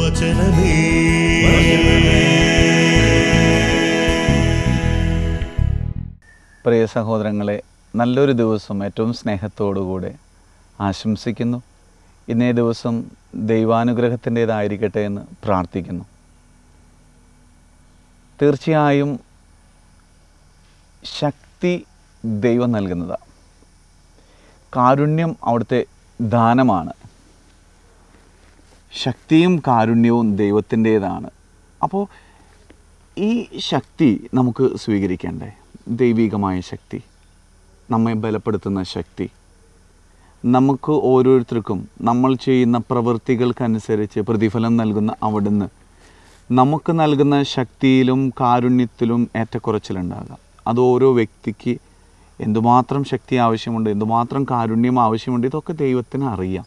വചനമേ പ്രിയ സഹോദരങ്ങളെ നല്ലൊരു ദിവസം ഏറ്റവും സ്നേഹത്തോടുകൂടെ ആശംസിക്കുന്നു ഇന്നേ ദിവസം ദൈവാനുഗ്രഹത്തിൻ്റേതായിരിക്കട്ടെ എന്ന് പ്രാർത്ഥിക്കുന്നു തീർച്ചയായും ശക്തി ദൈവം നൽകുന്നതാണ് കാരുണ്യം അവിടുത്തെ ദാനമാണ് ശക്തിയും കാരുണ്യവും ദൈവത്തിൻ്റേതാണ് അപ്പോൾ ഈ ശക്തി നമുക്ക് സ്വീകരിക്കണ്ടേ ദൈവികമായ ശക്തി നമ്മെ ബലപ്പെടുത്തുന്ന ശക്തി നമുക്ക് ഓരോരുത്തർക്കും നമ്മൾ ചെയ്യുന്ന പ്രവൃത്തികൾക്കനുസരിച്ച് പ്രതിഫലം നൽകുന്ന അവിടുന്ന് നമുക്ക് നൽകുന്ന ശക്തിയിലും കാരുണ്യത്തിലും ഏറ്റക്കുറച്ചിലുണ്ടാകാം അത് ഓരോ വ്യക്തിക്ക് എന്തുമാത്രം ശക്തി ആവശ്യമുണ്ട് എന്തുമാത്രം കാരുണ്യം ആവശ്യമുണ്ട് ഇതൊക്കെ ദൈവത്തിന് അറിയാം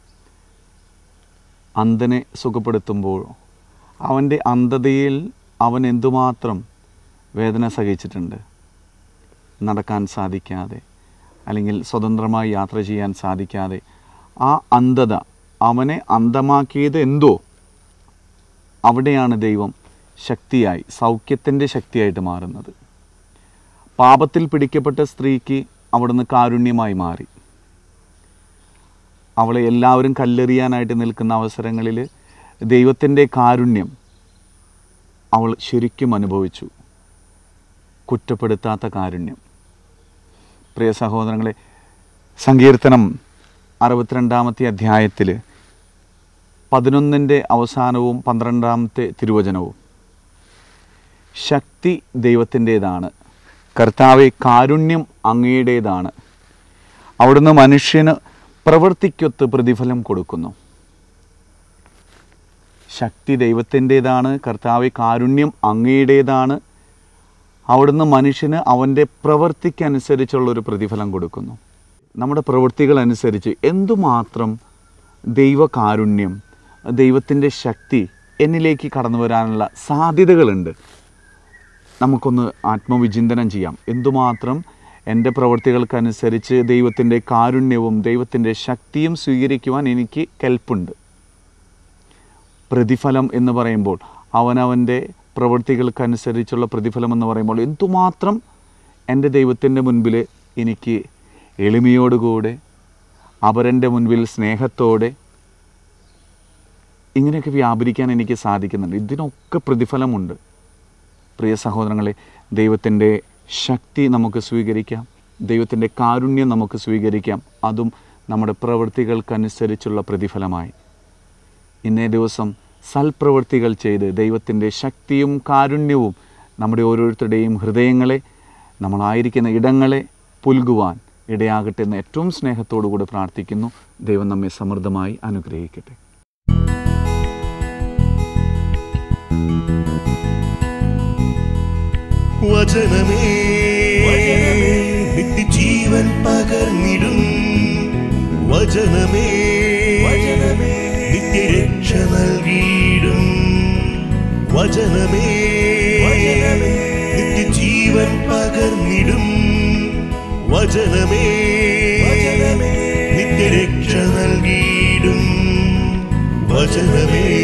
അന്ധനെ സുഖപ്പെടുത്തുമ്പോൾ അവൻ്റെ അന്ധതയിൽ അവൻ എന്തുമാത്രം വേദന സഹിച്ചിട്ടുണ്ട് നടക്കാൻ സാധിക്കാതെ അല്ലെങ്കിൽ സ്വതന്ത്രമായി യാത്ര ചെയ്യാൻ സാധിക്കാതെ ആ അന്ധത അവനെ അന്ധമാക്കിയത് എന്തോ അവിടെയാണ് ദൈവം ശക്തിയായി സൗഖ്യത്തിൻ്റെ ശക്തിയായിട്ട് മാറുന്നത് പാപത്തിൽ പിടിക്കപ്പെട്ട സ്ത്രീക്ക് അവിടുന്ന് കാരുണ്യമായി മാറി അവളെ എല്ലാവരും കല്ലെറിയാനായിട്ട് നിൽക്കുന്ന അവസരങ്ങളിൽ ദൈവത്തിൻ്റെ കാരുണ്യം അവൾ ശരിക്കും അനുഭവിച്ചു കുറ്റപ്പെടുത്താത്ത കാരുണ്യം പ്രിയ സഹോദരങ്ങളെ സങ്കീർത്തനം അറുപത്തിരണ്ടാമത്തെ അധ്യായത്തിൽ പതിനൊന്നിൻ്റെ അവസാനവും പന്ത്രണ്ടാമത്തെ തിരുവചനവും ശക്തി ദൈവത്തിൻ്റേതാണ് കർത്താവെ കാരുണ്യം അങ്ങയുടേതാണ് അവിടുന്ന് മനുഷ്യന് പ്രവൃത്തിക്കൊത്ത് പ്രതിഫലം കൊടുക്കുന്നു ശക്തി ദൈവത്തിൻ്റേതാണ് കർത്താവെ കാരുണ്യം അങ്ങയുടേതാണ് അവിടുന്ന് മനുഷ്യന് അവൻ്റെ പ്രവൃത്തിക്കനുസരിച്ചുള്ള ഒരു പ്രതിഫലം കൊടുക്കുന്നു നമ്മുടെ പ്രവൃത്തികൾ അനുസരിച്ച് എന്തുമാത്രം ദൈവകാരുണ്യം ദൈവത്തിൻ്റെ ശക്തി എന്നിലേക്ക് കടന്നു വരാനുള്ള സാധ്യതകളുണ്ട് നമുക്കൊന്ന് ആത്മവിചിന്തനം ചെയ്യാം എന്തുമാത്രം എൻ്റെ പ്രവൃത്തികൾക്കനുസരിച്ച് ദൈവത്തിൻ്റെ കാരുണ്യവും ദൈവത്തിൻ്റെ ശക്തിയും സ്വീകരിക്കുവാൻ എനിക്ക് കെൽപ്പുണ്ട് പ്രതിഫലം എന്ന് പറയുമ്പോൾ അവനവൻ്റെ പ്രവൃത്തികൾക്കനുസരിച്ചുള്ള പ്രതിഫലം എന്ന് പറയുമ്പോൾ എന്തുമാത്രം എൻ്റെ ദൈവത്തിൻ്റെ മുൻപിൽ എനിക്ക് എളിമയോടുകൂടെ അവരൻ്റെ മുൻപിൽ സ്നേഹത്തോടെ ഇങ്ങനെയൊക്കെ വ്യാപരിക്കാൻ എനിക്ക് സാധിക്കുന്നുണ്ട് ഇതിനൊക്കെ പ്രതിഫലമുണ്ട് പ്രിയ സഹോദരങ്ങളെ ദൈവത്തിൻ്റെ ശക്തി നമുക്ക് സ്വീകരിക്കാം ദൈവത്തിൻ്റെ കാരുണ്യം നമുക്ക് സ്വീകരിക്കാം അതും നമ്മുടെ പ്രവൃത്തികൾക്കനുസരിച്ചുള്ള പ്രതിഫലമായി ഇന്നേ ദിവസം സൽപ്രവൃത്തികൾ ചെയ്ത് ദൈവത്തിൻ്റെ ശക്തിയും കാരുണ്യവും നമ്മുടെ ഓരോരുത്തരുടെയും ഹൃദയങ്ങളെ നമ്മളായിരിക്കുന്ന ഇടങ്ങളെ പുൽകുവാൻ ഇടയാകട്ടെ എന്ന് ഏറ്റവും സ്നേഹത്തോടു കൂടെ പ്രാർത്ഥിക്കുന്നു ദൈവം നമ്മെ സമൃദ്ധമായി അനുഗ്രഹിക്കട്ടെ വചനമേ നിത്യജീവൻ പകർന്നിടും വചനമേ നിത്യരക്ഷ നൽകിയിടും വചനമേ നിത്യജീവൻ പകർന്നിടും വചനമേ നിത്യരക്ഷ നൽകിയിടും വചനമേ